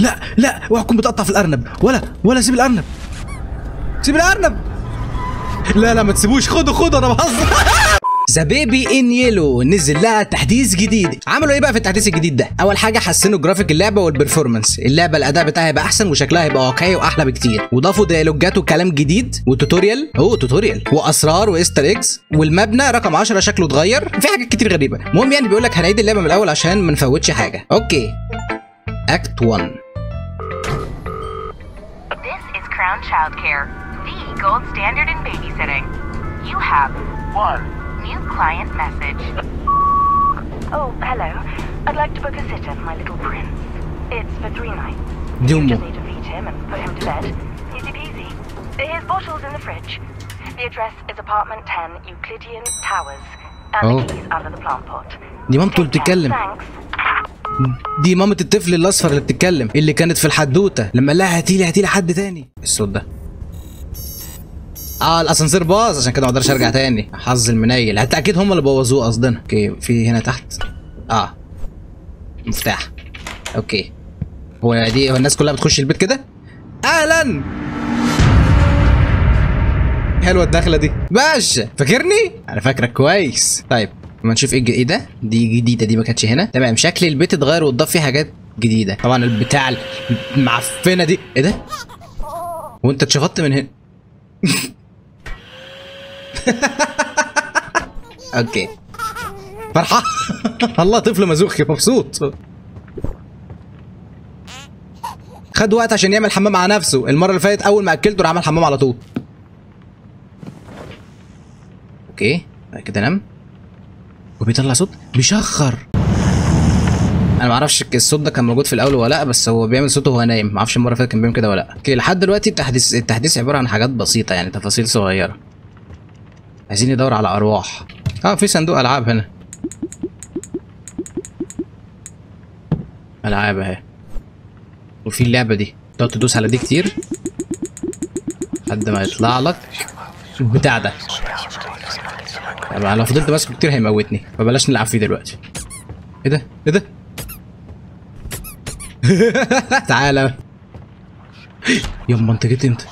لا لا اوعى تكون بتقطع في الارنب ولا ولا سيب الارنب سيب الارنب لا لا ما تسيبوش خده خده انا بهزر ذا بيبي ان يلو نزل لها تحديث جديد عملوا ايه بقى في التحديث الجديد ده اول حاجه حسنوا جرافيك اللعبه والبرفورمانس اللعبه الاداء بتاعها هيبقى احسن وشكلها هيبقى واقعي واحلى بكتير وضافوا ديالوجات وكلام جديد وتوتوريال اوه توتوريال واسرار وايستر ايجز والمبنى رقم 10 شكله اتغير في حاجات كتير غريبه المهم يعني بيقول لك هنعيد اللعبه من الاول عشان ما نفوتش حاجه اوكي اكت 1 This is Crown Childcare, the gold standard in babysitting. You have one new client message. Oh, hello. I'd like to book a sitter for my little prince. It's for three nights. دي You امه just need to feed him and put him to bed. Easy peasy. His bottle's in the fridge. The address is apartment 10 Euclidean Towers. And Oh. the keys under the plant pot. دي مامته اللي Take care. بتتكلم Thanks. دي مامة الطفل الاصفر اللي بتتكلم اللي كانت في الحدوته لما قال لها هاتيلي هاتيلي حد تاني الصوت ده اه الاسانسير باظ عشان كده ما اقدرش ارجع تاني حظ المنيل حتى اكيد هم اللي بوظوه قصدنا اوكي في هنا تحت اه مفتاح اوكي هو دي هو الناس كلها بتخش البيت كده اهلا حلوه الدخله دي باشا فاكرني انا فاكرك كويس طيب ما نشوف ايه الج- ايه ده دي جديده دي ما كانتش هنا تمام شكل البيت اتغير واتضاف فيه حاجات جديده طبعا البتاع المعفنه دي ايه ده وانت اتشفطت من هنا اوكي فرحة الله طفل مزوخي مبسوط خد وقت عشان يعمل حمام على نفسه المرة اللي فاتت أول ما أكلته راح عمل حمام على طول اوكي بعد كده نام وبيطلع صوت بيشخر انا ما اعرفش الصوت ده كان موجود في الاول ولا لا بس هو بيعمل صوته وهو نايم ما اعرفش المره اللي فاتت كان بيعمل كده ولا لا اوكي لحد دلوقتي التحديث التحديث عباره عن حاجات بسيطه يعني تفاصيل صغيره عايزين ندور على ارواح اه في صندوق العاب هنا العاب اهي وفي اللعبه دي تقعد تدوس على دي كتير لحد ما يطلع لك البتاع ده طبعا لو فضلت ماسكه كتير هيموتني فبلاش نلعب فيه دلوقتي ايه ده ايه ده تعالى يما انت جيت امتى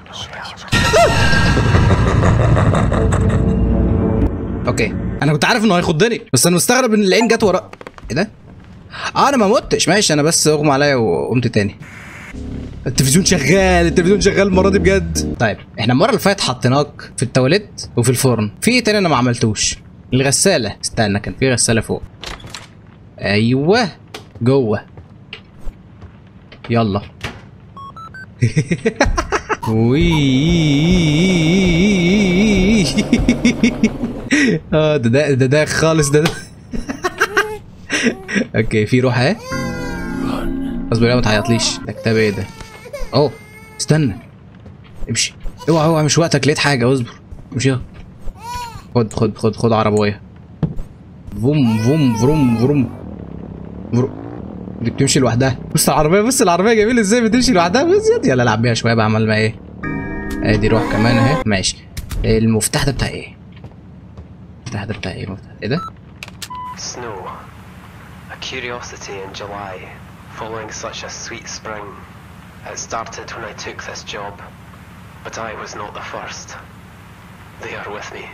اوكي انا كنت عارف انه هيخضني بس انا مستغرب ان العين جت ورا ايه ده اه انا ما متش ماشي انا بس اغمى عليا وقمت تاني التلفزيون شغال التلفزيون شغال المره دي بجد طيب احنا المره اللي فاتت حطيناك في التواليت وفي الفرن في ايه تاني انا ما عملتوش الغساله استنى كان في غساله فوق ايوه جوه يلا وي اه ده ده ده ده خالص ده, ده. اوكي في روح اهي اصبر يا ما تعيطليش ده كتاب ايه ده اوه استنى امشي اوعى اوعى مش وقتك لقيت حاجه اصبر امشي يلا. خد خد خد خد عربيه فوم فوم فروم فروم فروم دي بتمشي لوحدها بص العربيه بص العربيه جميله ازاي بتمشي لوحدها بس يلا يلا العب بيها شويه بقى عمال ما ايه ادي روح كمان اهي ماشي المفتاح ده بتاع ايه المفتاح ده بتاع ايه المفتاح ايه ده Snow. A curiosity in July, following such a sweet spring. It started when I took this job, but I was not the first. They are with me.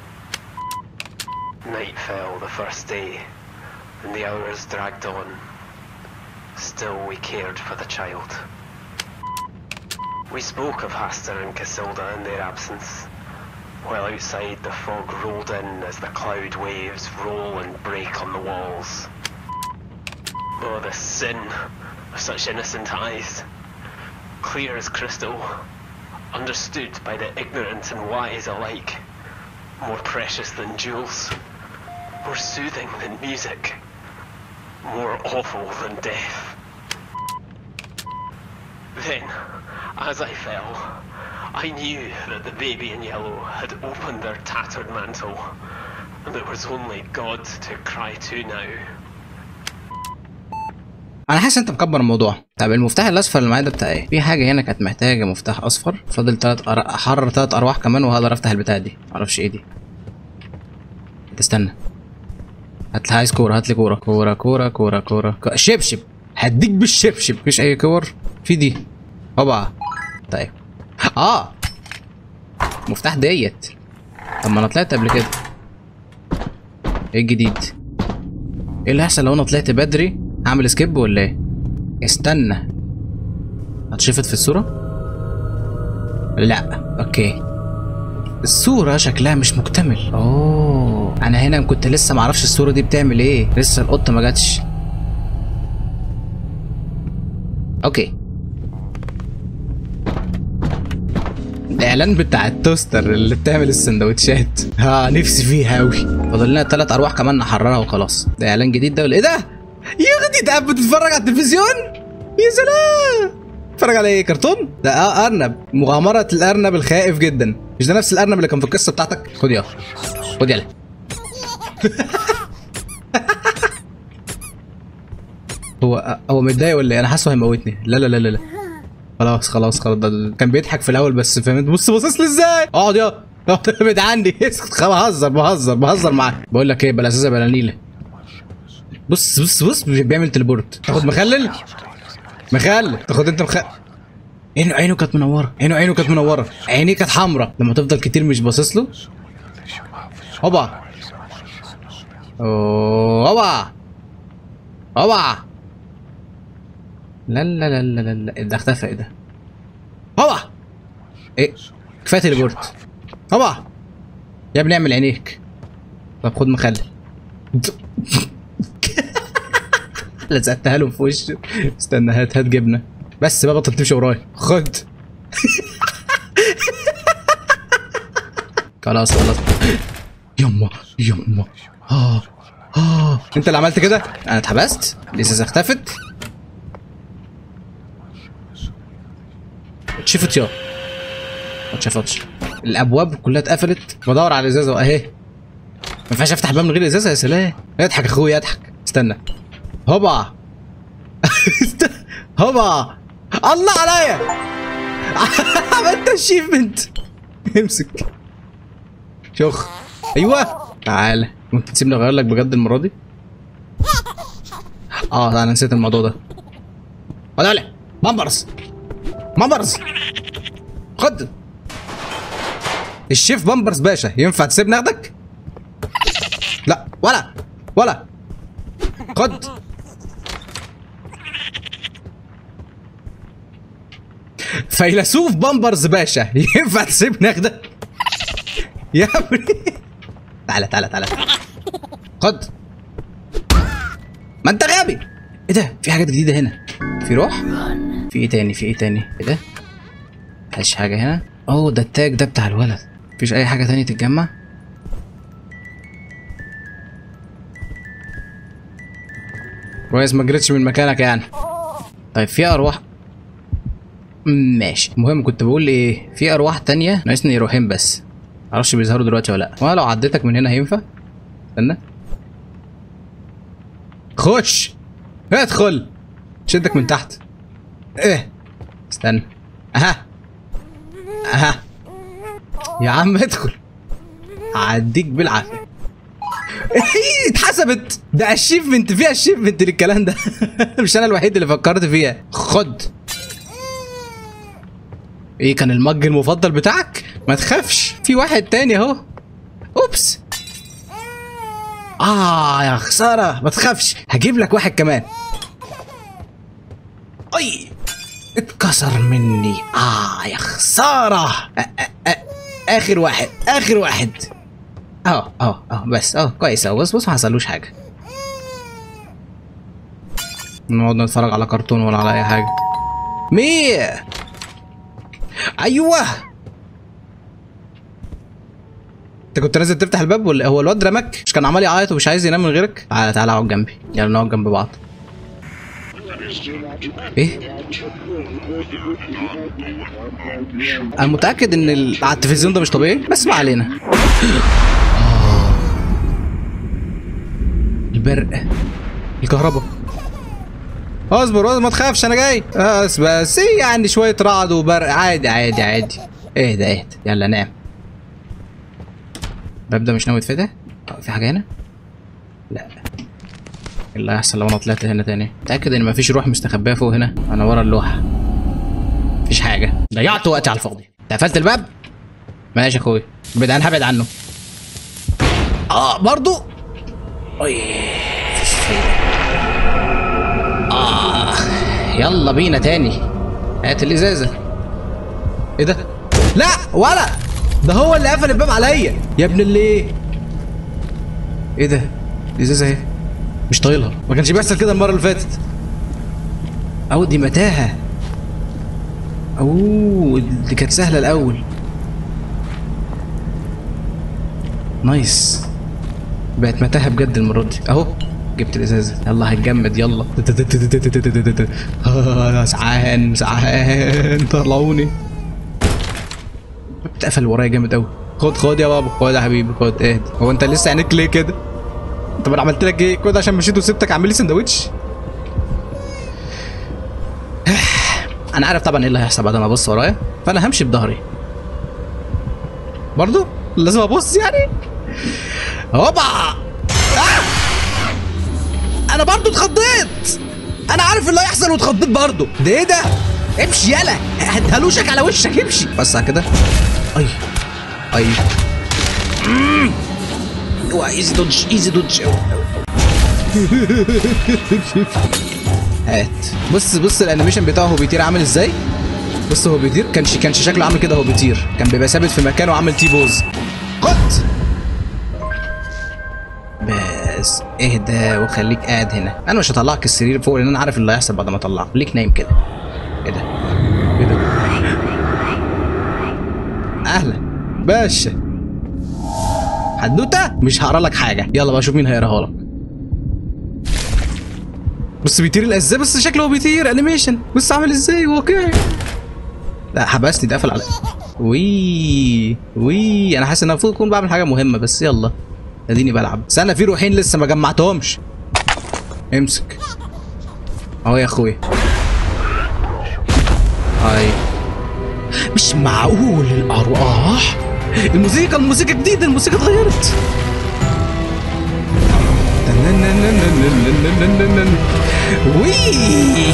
Night fell the first day, and the hours dragged on. Still, we cared for the child. We spoke of Hastur and Casilda in their absence, while outside the fog rolled in as the cloud waves roll and break on the walls. Oh, the sin of such innocent eyes, clear as crystal, understood by the ignorant and wise alike, more precious than jewels, more soothing than music, more awful than death. Then, as I fell, I knew that the baby in yellow had opened their tattered mantle, and it was only God to cry to now. انا حاسس انت مكبر الموضوع طب المفتاح الاصفر اللي معايا ده بتاع ايه في حاجه هنا كانت محتاجه مفتاح اصفر فاضل تلات أر... احرر تلات ارواح كمان وهقدر افتح البتاع دي معرفش ايه دي تستنى هات لي عايز كوره هات لي كوره كوره كوره كوره كوره كو- شبشب هديك بالشبشب مفيش اي كور في دي هوبا طيب اه مفتاح ديت طب ما انا طلعت قبل كده ايه الجديد ايه اللي هيحصل لو انا طلعت بدري هعمل سكيب ولا ايه استنى هتشفت في الصورة لا اوكي الصورة شكلها مش مكتمل اوه انا هنا كنت لسه معرفش الصورة دي بتعمل ايه لسه القطة ما جاتش اوكي الاعلان بتاع التوستر اللي بتعمل السندوتشات ها نفسي فيها قوي فاضل لنا ثلاث ارواح كمان نحررها وخلاص ده اعلان جديد ده ولا ايه ده يا اختي انت بتتفرج على التلفزيون يا سلام اتفرج على ايه كرتون ده اه ارنب مغامره الارنب الخائف جدا مش ده نفس الارنب اللي كان في القصه بتاعتك خد يلا خد يلا هو هو متضايق ولا ايه انا حاسه هيموتني لا لا لا لا لا خلاص خلاص خلاص ده كان بيضحك في الاول بس فهمت بص باصص لي ازاي اقعد يا اقعد ابعد عني اسكت بهزر بهزر بهزر معاك بقول لك ايه بلا اساسا بلا نيله بص بص بص بيعمل تليبورت تاخد مخلل مخلل تاخد انت مخلل عينه عينه كانت منوره عينه عينه كانت منوره عينيه كانت حمراء لما تفضل كتير مش باصص له هوبا أوه، هوبا هوبا لا لا لا لا لا لا ده اختفى ايه ده هوبا ايه كفايه تليبورت هوبا يا ابني اعمل عينيك طب خد مخلل لزقتها له في وشه استنى هات هات جبنه بس بقى بطل تمشي ورايا خد خلاص خلاص يما يما اه اه انت اللي عملت كده انا اتحبست الازازه اختفت اتشفت يا ما اتشفتش الابواب كلها اتقفلت بدور على الازازه اهي ما ينفعش افتح باب من غير ازازه يا سلام اضحك يا اخويا اضحك استنى هوبا است- هوبا الله عليا عملت اشيفمنت امسك شخ ايوه تعالى ممكن تسيبني اغير لك بجد المره دي اه انا نسيت الموضوع ده ولا بامبرز بامبرز خد الشيف بامبرز باشا ينفع تسيبني اخدك لا ولا ولا خد فيلسوف بامبرز باشا ينفع تسيبني اخدك يا ابني تعالى تعالى تعالى خد ما انت غبي ايه ده في حاجات جديده هنا في روح في ايه تاني في ايه تاني ايه ده مفيش حاجه هنا اوه ده التاج ده بتاع الولد مفيش اي حاجه تانية تتجمع كويس ما جريتش من مكانك يعني طيب في ارواح ماشي المهم كنت بقول ايه في ارواح تانية ناقصني روحين بس معرفش بيظهروا دلوقتي ولا لا وانا لو عديتك من هنا هينفع استنى خش ادخل شدك من تحت ايه استنى اها اها يا عم ادخل هعديك بالعافيه إيه، اتحسبت ده اشيفمنت في اشيفمنت للكلام ده مش انا الوحيد اللي فكرت فيها خد ايه كان المج المفضل بتاعك ما تخافش في واحد تاني اهو اوبس اه يا خساره ما تخافش هجيب لك واحد كمان اي اتكسر مني اه يا خساره أ -أ -أ اخر واحد اخر واحد اه اه اه بس اه كويس اهو بص بص ما حصلوش حاجه نقعد نتفرج على كرتون ولا على اي حاجه مية ايوه انت كنت نازل تفتح الباب ولا هو الواد رمك مش كان عمال يعيط ومش عايز ينام من غيرك تعالى تعالى اقعد جنبي يلا نقعد جنب بعض ايه انا متاكد ان ال- على التلفزيون ده مش طبيعي بس ما علينا البرق الكهرباء اصبر اصبر ما تخافش انا جاي بس بس ايه يعني شويه رعد وبرق عادي عادي عادي اهدى اهدى يلا نام الباب ده مش ناوي يتفتح آه، في حاجه هنا لا إيه اللي هيحصل لو انا طلعت هنا تاني متاكد ان مفيش روح مستخبيه فوق هنا انا ورا اللوحه مفيش حاجه ضيعت وقتي على الفاضي أنت قفلت الباب ماشي يا اخوي ابعد عنها هبعد عنه اه برضو أي، مفيش فايدة. اه يلا بينا تاني هات الازازه ايه ده لا ولا ده هو اللي قفل الباب عليا يا ابن الايه ايه ده الازازه اهي مش طايلها ما كانش بيحصل كده المره اللي فاتت او دي متاهه اوه دي كانت سهله الاول نايس بقت متاهه بجد المره دي اهو جبت الازازه يلا هنجمد يلا آه، سعان سعان طلعوني اتقفل ورايا جامد قوي خد خد يا بابا خد يا حبيبي خد اهدى هو انت لسه عينيك ليه كده طب انا عملت لك ايه كده عشان مشيت وسبتك اعمل لي سندوتش انا عارف طبعا ايه اللي هيحصل بعد ما ابص ورايا فانا همشي بظهري برضو لازم ابص يعني هوبا آه! انا برضو اتخضيت انا عارف اللي هيحصل واتخضيت برضو ده ايه ده امشي يلا هدهلوشك على وشك امشي بس كده اي اي مم. اوعى ايزي دوج ايزي دوج أوي، أوي. هات بص بص الانيميشن بتاعه هو بيطير عامل ازاي بص هو بيطير كانش كانش شكله عامل كده هو بيطير كان بيبقى ثابت في مكانه وعامل تي بوز خد بس اهدى وخليك قاعد هنا انا مش هطلعك السرير فوق لان انا عارف اللي هيحصل بعد ما اطلعك خليك نايم كده ايه ده ايه ده اهلا باشا حدوته مش هقرا لك حاجه يلا بقى شوف مين هيقراها لك بص بيطير الازاي بس شكله هو بيطير انيميشن بص عامل ازاي واقعي لا حبسني اتقفل على وي وي انا حاسس ان المفروض اكون بعمل حاجه مهمه بس يلا اديني بلعب استنى في روحين لسه ما جمعتهمش امسك اهو يا اخويا هاي مش معقول الارواح الموسيقى الموسيقى جديده الموسيقى اتغيرت وي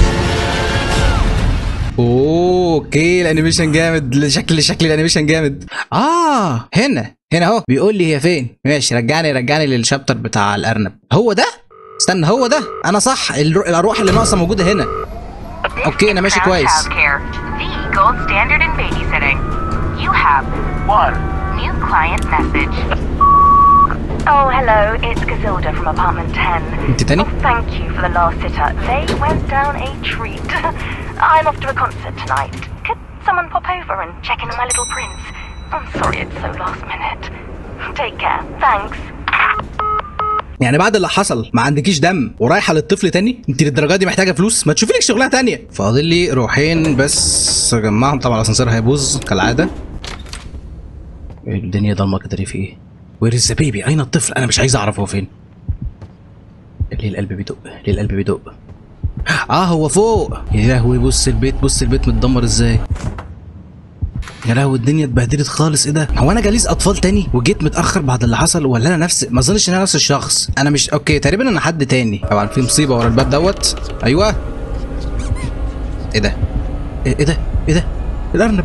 اوكي الانيميشن جامد شكل شكل الانيميشن جامد اه هنا هنا اهو بيقول لي هي فين ماشي رجعني رجعني للشابتر بتاع الارنب هو ده استنى هو ده انا صح الرو- الارواح اللي ناقصه موجوده هنا اوكي انا ماشي Crown كويس Childcare, the gold standard in babysitting. You have one new client message. Oh, hello. It's Gazilda from apartment 10. انت تاني Oh, thank you for the last sitter. They went down a treat. I'm off to a concert tonight. Could someone pop over and check in on my little prince? I'm sorry it's so last minute. Take care. Thanks. يعني بعد اللي حصل ما عندكيش دم ورايحه للطفل تاني انت للدرجه دي محتاجه فلوس ما تشوفي لك شغلانه تانية فاضل لي روحين بس اجمعهم طبعا الاسانسير هيبوظ كالعاده إيه الدنيا ضلمه كده ليه في ايه وير از بيبي اين الطفل انا مش عايز اعرف هو فين ليه القلب بيدق ليه القلب بيدق اه هو فوق يا لهوي بص البيت بص البيت متدمر ازاي يا لهوي الدنيا اتبهدلت خالص ايه ده هو انا جليس اطفال تاني وجيت متاخر بعد اللي حصل ولا انا نفس ما اظنش ان انا نفس الشخص انا مش اوكي تقريبا انا حد تاني طبعا في مصيبه ورا الباب دوت ايوه ايه ده ايه إيه ده ايه ده الارنب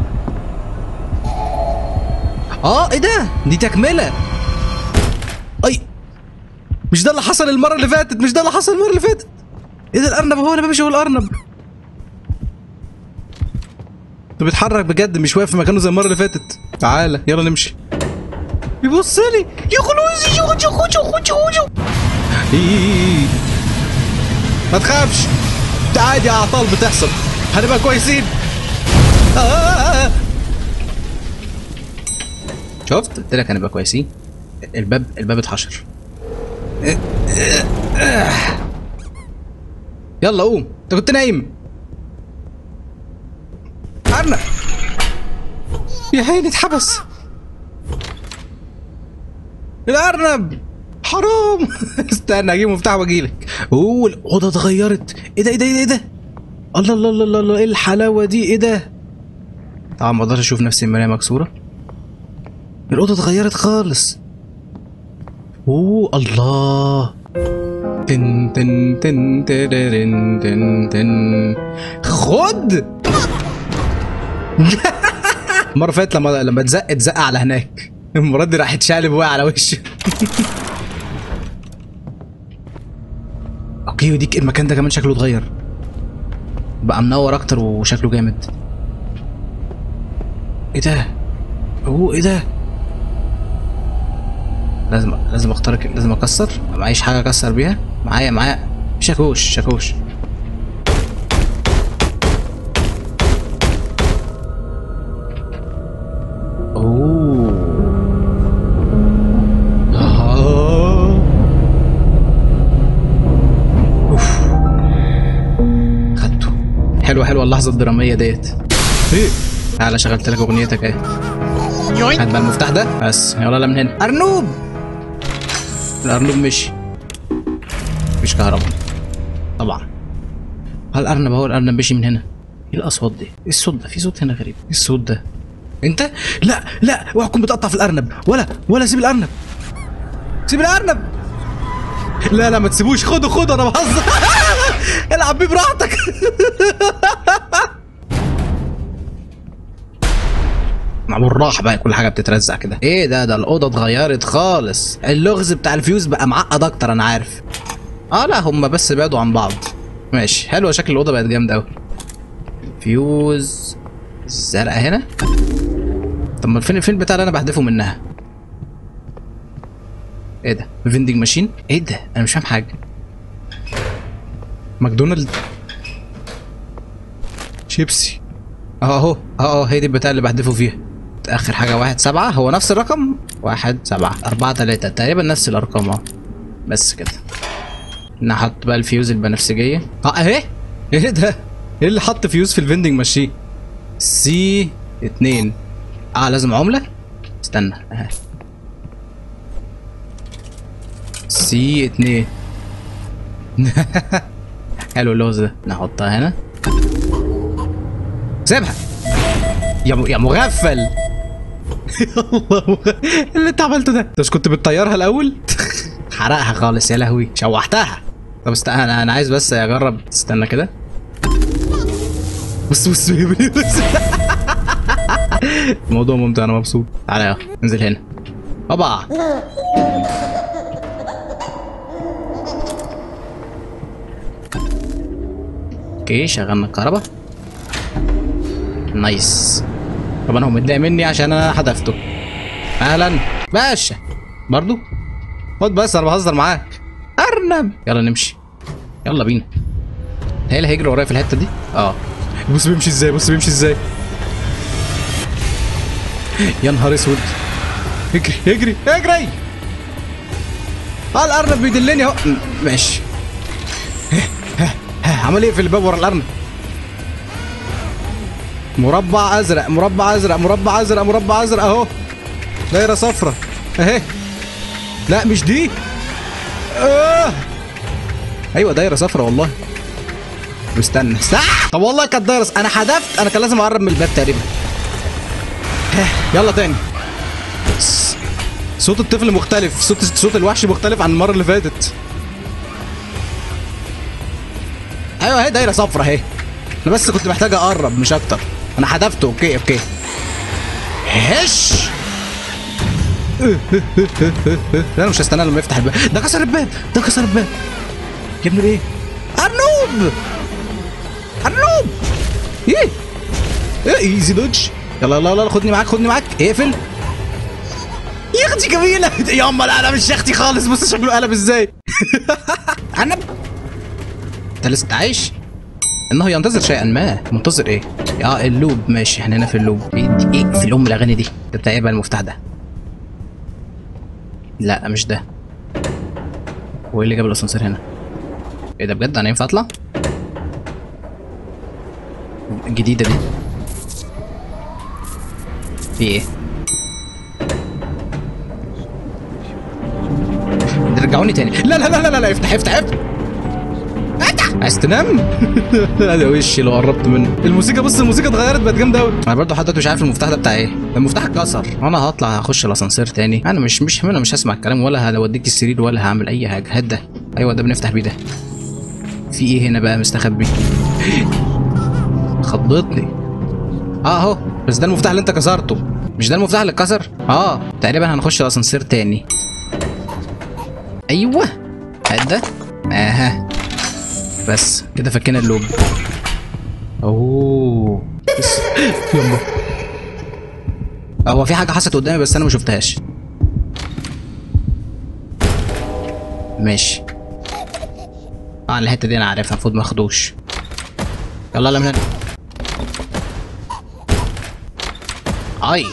اه ايه ده دي تكمله اي مش ده اللي حصل المره اللي فاتت مش ده اللي حصل المره اللي فاتت ايه ده الارنب هو انا بمشي هو الارنب ده بيتحرك بجد مش واقف في مكانه زي المره اللي فاتت تعالى يلا نمشي بيبص لي يا خلوزي شو شو شو شو شو إيه. ما تخافش ده عادي اعطال بتحصل هنبقى كويسين آه. شفت قلت لك هنبقى كويسين الباب الباب اتحشر يلا قوم انت كنت نايم ارنب يا عيني اتحبس الارنب حرام استنى اجيب مفتاح واجيلك اوه الاوضه اتغيرت ايه ده ايه ده ايه ده الله الله الله الله الله ايه الحلاوه دي ايه ده طبعا ما اقدرش اشوف نفسي المرايه مكسوره الاوضه اتغيرت خالص اوه الله تن تن تن تررن تن تن خد المره اللي فاتت لما لما اتزق اتزق على هناك المره دي راح اتشقلب وقع على وشه اوكي وديك المكان ده كمان شكله اتغير بقى منور اكتر وشكله جامد ايه ده اوه ايه ده لازم لازم اخترق لازم اكسر معيش حاجه اكسر بيها معايا معايا شاكوش شاكوش اوه آه. اوف خدته حلوه حلوه اللحظه الدراميه ديت ايه تعالى شغلت لك اغنيتك اهي هات بقى المفتاح ده بس يلا لا من هنا ارنوب الارنوب مشي مفيش كهرباء طبعا هل الارنب هو الارنب مشي من هنا ايه الاصوات دي ايه الصوت ده في صوت هنا غريب ايه الصوت ده انت لا لا اوعى تكون بتقطع في الارنب ولا ولا سيب الارنب سيب الارنب لا لا ما تسيبوش خده خده انا بهزر العب بيه براحتك مع بالراحه بقى كل حاجه بتترزع كده ايه ده ده الاوضه اتغيرت خالص اللغز بتاع الفيوز بقى معقد اكتر انا عارف اه لا هم بس بعدوا عن بعض ماشي حلوه شكل الاوضه بقت جامده قوي فيوز الزرقاء هنا طب ما فين فين البتاع اللي انا بحذفه منها ايه ده فيندنج ماشين ايه ده انا مش فاهم حاجه ماكدونالد شيبسي اه اهو اه اه هي دي البتاع اللي بحذفه فيها اخر حاجه واحد سبعة هو نفس الرقم واحد سبعة اربعة تلاتة تقريبا نفس الارقام اه بس كده نحط بقى الفيوز البنفسجيه اه اهي ايه ده ايه اللي حط فيوز في الفيندنج ماشين سي اتنين اه لازم عمله استنى اهي سي اتنين حلو اللغز ده نحطها هنا سيبها يا م... يا مغفل الله مغ- اللي انت عملته ده انت مش كنت بتطيرها الاول حرقها خالص يا لهوي شوحتها طب استنى انا انا عايز بس اجرب استنى كده بص بص بص الموضوع ممتع انا مبسوط تعالى يا انزل هنا هوبا اوكي شغلنا الكهرباء نايس طبعا هو متضايق مني عشان انا حذفته اهلا باشا برضو خد بس انا بهزر معاك ارنب يلا نمشي يلا بينا هي اللي هيجري ورايا في الحته دي اه بص بيمشي ازاي بص بيمشي ازاي يا نهار اسود اجري اجري اجري اه الارنب بيدلني اهو م- ماشي عمل ايه في الباب ورا الارنب مربع ازرق مربع ازرق مربع ازرق مربع ازرق اهو دايره صفرة اهي لا مش دي آه. ايوه دايره صفرة والله واستنى استنى طب والله كانت دايره ص- انا حذفت انا كان لازم اقرب من الباب تقريبا ها، يلا تاني س- صوت الطفل مختلف صوت صوت الوحش مختلف عن المره اللي فاتت ايوه اهي دايره صفرة اهي انا بس كنت محتاج اقرب مش اكتر انا حذفته اوكي اوكي هش انا مش هستنى لما يفتح الباب ده كسر الباب ده كسر الباب يا ابن ايه ارنوب ارنوب ايه ايه ايزي دوج يلا يلا يلا خدني معاك خدني معاك اقفل يا اختي جميله يا اما لا انا مش يا اختي خالص بص شكله قلب ازاي ارنب انت لسه عايش انه ينتظر شيئا ما منتظر ايه يا اللوب ماشي احنا هنا في اللوب ايه دي- ايه في الام الاغاني دي ده بتاع ايه بقى المفتاح ده لا مش ده هو ايه اللي جاب الاسانسير هنا ايه ده بجد انا ينفع اطلع الجديده دي في ايه رجعوني تاني لا لا لا لا لا افتح افتح افتح افتح عايز تنام؟ هذا وشي لو قربت منه الموسيقى بص الموسيقى اتغيرت بقت جامده قوي انا برضه حضرتك مش عارف المفتاح ده بتاع ايه المفتاح اتكسر انا هطلع هخش الاسانسير تاني انا مش مش هنا مش هسمع الكلام ولا هوديك السرير ولا هعمل اي حاجه هات ده ايوه ده بنفتح بيه ده في ايه هنا بقى مستخبي خضتني اه اهو بس ده المفتاح اللي انت كسرته مش ده المفتاح اللي اتكسر اه تقريبا هنخش اسانسير تاني ايوه هات ده اها بس كده فكينا اللوب اوه بس يلا هو في حاجه حصلت قدامي بس انا ما شفتهاش ماشي اه الحته دي انا عارفها المفروض ما اخدوش يلا يلا من هنا اي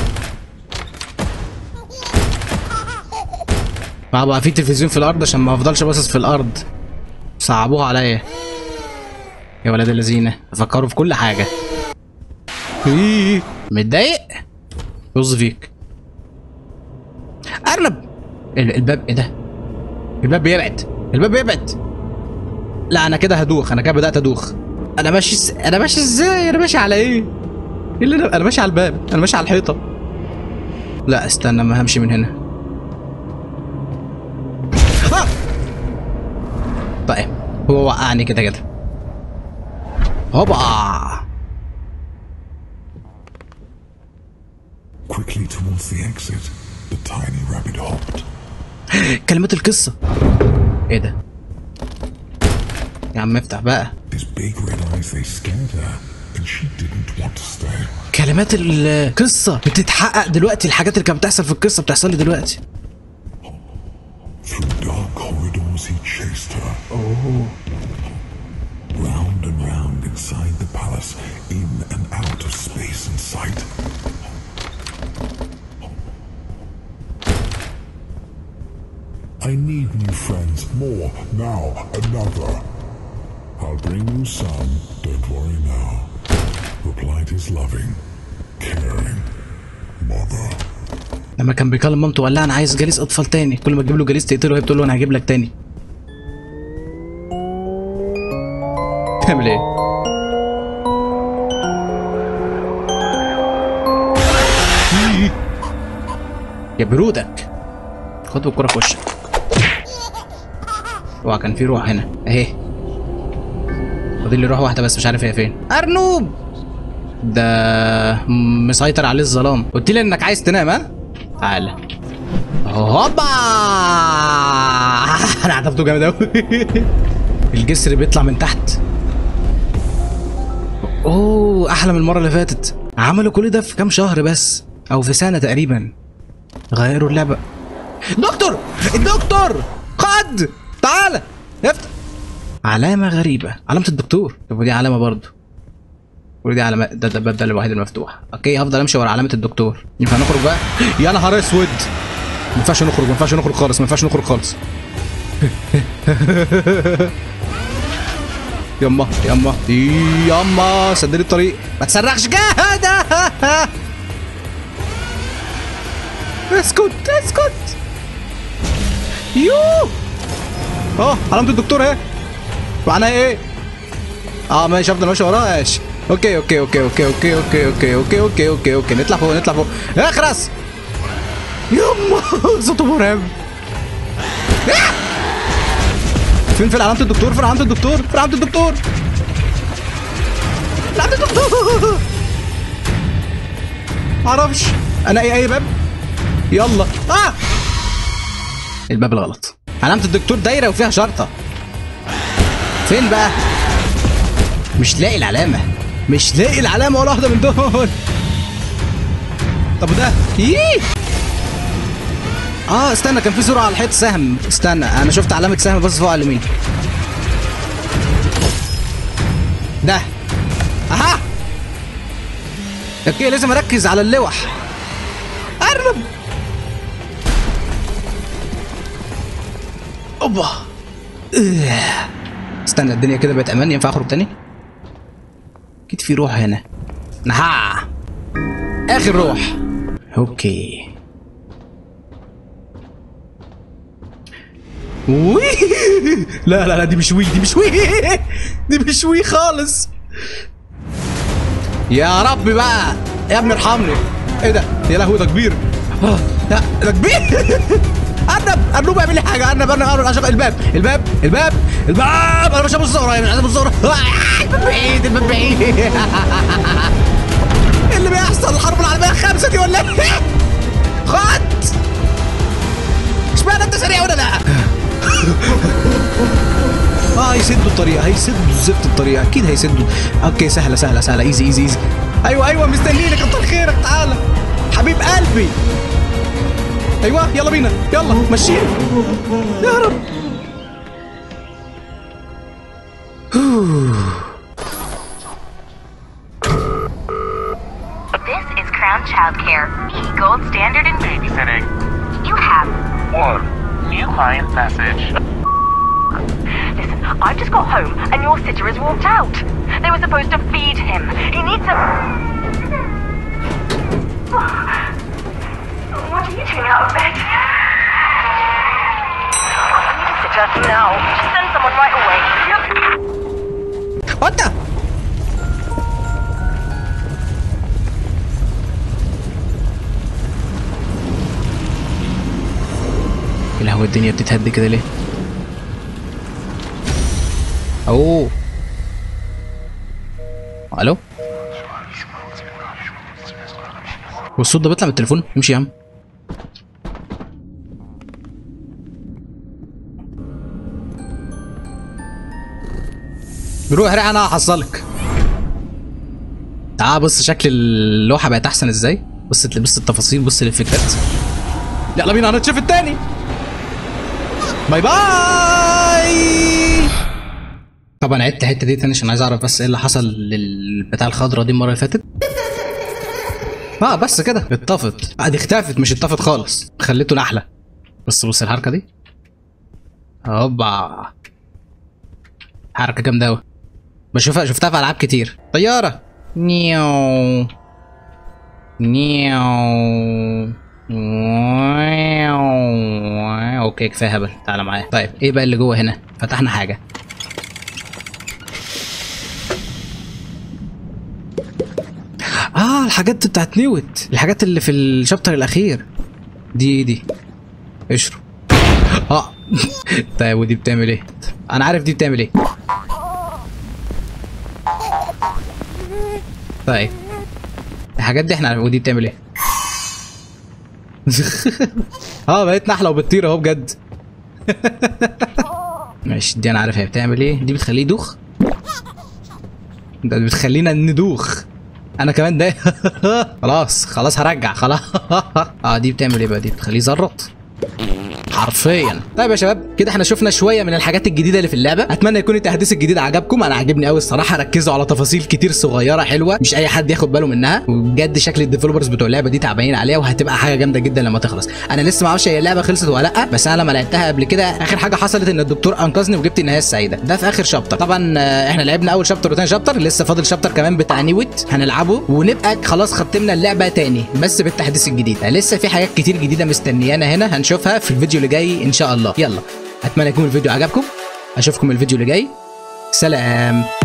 ما بقى في تلفزيون في الارض عشان ما افضلش باصص في الارض صعبوها عليا يا ولاد الذين فكروا في كل حاجه إيه. متضايق طز فيك ارنب ال- الباب ايه ده الباب بيبعد الباب بيبعد لا انا كده هدوخ انا كده بدات ادوخ انا ماشي س... انا ماشي ازاي انا ماشي على ايه ايه اللي انا انا ماشي على الباب انا ماشي على الحيطه لا استنى ما همشي من هنا آه! طيب هو وقعني كده كده هوبا Quickly towards the exit, the tiny rabbit hopped. كلمات القصه ايه ده يا عم افتح بقى His big red eyes, they scared her, and she didn't want to stay. كلمات القصه بتتحقق دلوقتي الحاجات اللي كانت بتحصل في القصه بتحصل لي دلوقتي Through dark corridors, he chased her. Oh. Round and round inside the palace, in and out of space and sight. I need new friends, more, now, another. I'll bring you some, don't worry now, replied his loving, caring mother. لما كان بيكلم مامته وقال لها انا عايز جليس اطفال تاني كل ما تجيب له جليس تقتله وهي بتقول له انا هجيب لك تاني تعمل ايه يا برودك خد الكرة في وشك اوعى كان في روح هنا اهي فاضل لي روح واحدة بس مش عارف هي فين ارنوب ده مسيطر عليه الظلام قلت لي انك عايز تنام ها تعالى هوبا انا عطفته جامد قوي الجسر بيطلع من تحت اوه احلى من المره اللي فاتت عملوا كل ده في كام شهر بس او في سنه تقريبا غيروا اللعبه دكتور الدكتور خد تعالى افتح علامه غريبه علامه الدكتور طب ودي علامه برضه ودي علامه ده ده الباب ده الوحيد المفتوح اوكي هفضل امشي ورا علامه الدكتور ينفع نخرج بقى يا نهار اسود ما ينفعش نخرج ما ينفعش نخرج خالص ما ينفعش نخرج خالص يما يما يما سدلي الطريق ما تصرخش جهد اسكت اسكت يو اه علامة الدكتور اهي معناها ايه؟ اه ماشي افضل ماشي وراه ماشي اوكي اوكي اوكي اوكي اوكي اوكي اوكي اوكي اوكي اوكي اوكي نطلع فوق نطلع فوق اخرس يما صوته مرعب آه! فين فين علامة الدكتور فين علامة الدكتور فين علامة الدكتور علامة الدكتور معرفش انا اي اي باب يلا اه الباب الغلط علامة الدكتور دايرة وفيها شرطة فين بقى مش لاقي العلامة مش لاقي العلامة ولا واحدة من دول طب ده ييه اه استنى كان في صورة على الحيط سهم استنى انا شفت علامة سهم بس فوق على اليمين ده اها اوكي لازم اركز على اللوح قرب اوبا إيه. استنى الدنيا كده بقت امان ينفع اخرج تاني اكيد في روح هنا نها اخر روح اوكي وي لا لا لا دي مش وي دي مش وي دي مش وي خالص يا رب بقى يا ابني ارحمني ايه ده يا لهوي ده كبير آه، لا ده كبير ارنب ارنب اعمل لي حاجه ارنب ارنب ارنب عشان الباب الباب الباب الباب انا مش هبص ورايا مش عايز ابص ورايا الباب بعيد الباب بعيد إيه اللي بيحصل الحرب العالميه الخامسه دي ولا ايه؟ خد اشمعنى انت سريع ولا لا؟ اه هيسدوا الطريق هيسدوا الزفت الطريق اكيد هيسدوا اوكي سهله سهله سهله ايزي ايزي ايزي ايوه ايوه مستنينك كتر خيرك تعالى حبيب قلبي ايوه يلا بينا يلا مشينا يا رب This is Crown Childcare, the gold standard in babysitting. You have One. New client message. Listen, I've just got home and your sitter has walked out. They were supposed to feed him. He needs a. What are you doing out of bed? I need a sitter now. Just send someone right away. وانت يا لهوي الدنيا بتتهد كده ليه؟ اوه الو والصوت ده بيطلع من التليفون امشي يا عم روح روح انا هحصلك تعال بص شكل اللوحه بقت احسن ازاي بص بص التفاصيل بص الافكتات يلا بينا هنتشوف التاني باي باي طبعا عدت الحته دي تاني عشان عايز اعرف بس ايه اللي حصل للبتاع الخضرا دي المره اللي فاتت اه بس كده اتطفت اه دي اختفت مش اتطفت خالص خليته نحله بص بص الحركه دي هوبا حركه جامده قوي بشوفها شفتها في العاب كتير طياره نيو نيو اوكي كفايه هبل تعالى معايا طيب ايه بقى اللي جوه هنا فتحنا حاجه اه الحاجات بتاعت نيوت الحاجات اللي في الشابتر الاخير دي دي اشرب اه طيب ودي بتعمل ايه انا عارف دي بتعمل ايه طيب الحاجات دي احنا عارف ودي بتعمل ايه اه بقيت نحله وبتطير اهو بجد ماشي دي انا عارف هي بتعمل ايه دي بتخليه يدوخ ده بتخلينا ندوخ انا كمان ده خلاص خلاص هرجع خلاص اه دي بتعمل ايه بقى دي بتخليه يزرط حرفيا طيب يا شباب كده احنا شفنا شويه من الحاجات الجديده اللي في اللعبه اتمنى يكون التحديث الجديد عجبكم انا عجبني قوي الصراحه ركزوا على تفاصيل كتير صغيره حلوه مش اي حد ياخد باله منها وبجد شكل الديفلوبرز بتوع اللعبه دي تعبانين عليها وهتبقى حاجه جامده جدا لما تخلص انا لسه ما اعرفش هي اللعبه خلصت ولا لا بس انا لما لعبتها قبل كده اخر حاجه حصلت ان الدكتور انقذني وجبت النهايه السعيده ده في اخر شابتر طبعا آه، احنا لعبنا اول شابتر وتاني شابتر لسه فاضل شابتر كمان بتاع نيوت هنلعبه ونبقى خلاص ختمنا اللعبه تاني بس بالتحديث الجديد لسه في حاجات كتير جديده مستنيانا هنا هنشوفها في الفيديو اللي جاي ان شاء الله يلا اتمنى يكون الفيديو عجبكم اشوفكم الفيديو اللي جاي سلام